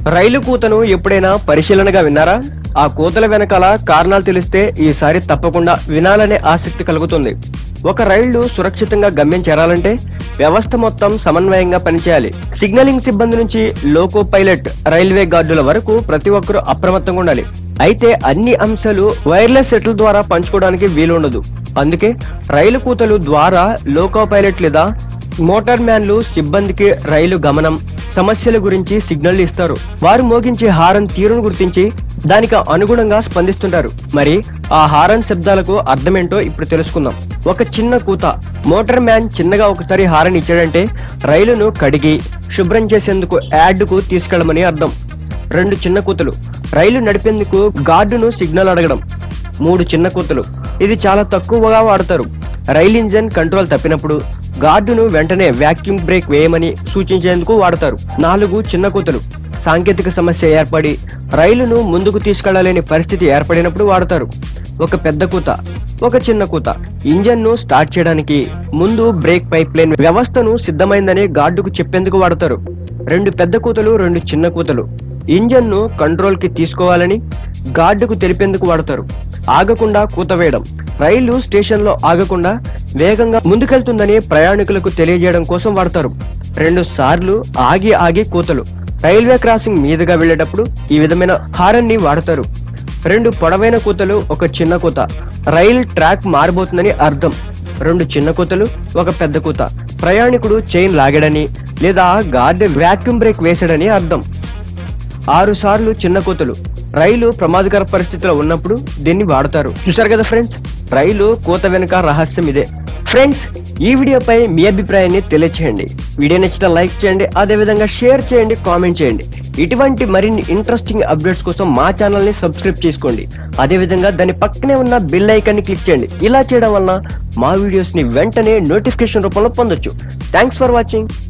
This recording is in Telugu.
రైలు కూతను ఎప్పుడైనా పరిశీలనగా విన్నారా ఆ కూతల వెనకాల కారణాలు తెలిస్తే ఈసారి తప్పకుండా వినాలనే ఆసక్తి కలుగుతుంది ఒక రైళ్లు సురక్షితంగా గమ్యం చేరాలంటే వ్యవస్థ మొత్తం సమన్వయంగా పనిచేయాలి సిగ్నలింగ్ సిబ్బంది నుంచి లోకో పైలట్ రైల్వే గార్డుల వరకు ప్రతి ఒక్కరూ అప్రమత్తంగా ఉండాలి అయితే అన్ని అంశాలు వైర్లెస్ సెట్ల ద్వారా పంచుకోవడానికి వీలుండదు అందుకే రైలు కూతలు ద్వారా లోకో పైలట్ లేదా మోటార్ మ్యాన్లు సిబ్బందికి రైలు గమనం సమస్యల గురించి సిగ్నల్ ఇస్తారు వారు మోగించే హారన్ తీరును గుర్తించి దానికి అనుగుణంగా స్పందిస్తుంటారు మరి ఆ హారన్ శబ్దాలకు అర్థమేంటో ఇప్పుడు తెలుసుకుందాం ఒక చిన్న కూత మోటార్ మ్యాన్ చిన్నగా ఒకసారి హారన్ ఇచ్చాడంటే రైలును కడిగి శుభ్రం చేసేందుకు యార్డుకు తీసుకెళ్లమని అర్థం రెండు చిన్న కూతలు రైలు నడిపేందుకు గార్డును సిగ్నల్ అడగడం మూడు చిన్న కూతలు ఇది చాలా తక్కువగా వాడతారు రైలు ఇంజన్ కంట్రోల్ తప్పినప్పుడు గార్డును వెంటనే వ్యాక్యూమ్ బ్రేక్ వేయమని సూచించేందుకు వాడతారు నాలుగు చిన్న కూతలు సాంకేతిక సమస్య ఏర్పడి రైలును ముందుకు తీసుకెళ్లలేని పరిస్థితి ఏర్పడినప్పుడు వాడతారు ఒక పెద్ద కూత ఒక చిన్న కూత ఇంజన్ ను స్టార్ట్ చేయడానికి ముందు బ్రేక్ పైప్ లైన్ వ్యవస్థను సిద్ధమైందని గార్డుకు చెప్పేందుకు వాడతారు రెండు పెద్ద కూతలు రెండు చిన్న కూతలు ఇంజన్ ను కంట్రోల్ కి తీసుకోవాలని గార్డుకు తెలిపేందుకు వాడతారు ఆగకుండా కూత వేయడం రైలు స్టేషన్ లో ఆగకుండా వేగంగా ముందుకెళ్తుందని ప్రయాణికులకు తెలియజేయడం కోసం వాడతారు రెండు సార్లు ఆగి ఆగి కూతలు రైల్వే క్రాసింగ్ మీదుగా వెళ్ళేటప్పుడు ఈ విధమైన హారన్ ని వాడతారు రెండు పొడవైన కూతలు ఒక చిన్న కూత రైల్ ట్రాక్ మారబోతుందని అర్థం రెండు చిన్న కూతలు ఒక పెద్ద కూత ప్రయాణికుడు చైన్ లాగాడని లేదా గార్డ్ వ్యాక్యూమ్ బ్రేక్ వేసాడని అర్థం ఆరు సార్లు చిన్న కూతలు రైలు ప్రమాదకర పరిస్థితిలో ఉన్నప్పుడు దీన్ని వాడతారు చూసారు కదా ఫ్రెండ్స్ రైలు కూత వెనుక రహస్యం ఇదే ఫ్రెండ్స్ ఈ వీడియోపై మీ అభిప్రాయాన్ని తెలియచేయండి వీడియో నచ్చితే లైక్ చేయండి అదే విధంగా షేర్ చేయండి కామెంట్ చేయండి ఇటువంటి మరిన్ని ఇంట్రెస్టింగ్ అప్డేట్స్ కోసం మా ఛానల్ ని సబ్స్క్రైబ్ చేసుకోండి అదే విధంగా దాని పక్కనే ఉన్న బెల్ ఐకాన్ ని క్లిక్ చేయండి ఇలా చేయడం వలన మా వీడియోస్ ని వెంటనే నోటిఫికేషన్ రూపంలో పొందొచ్చు థ్యాంక్స్ ఫర్ వాచింగ్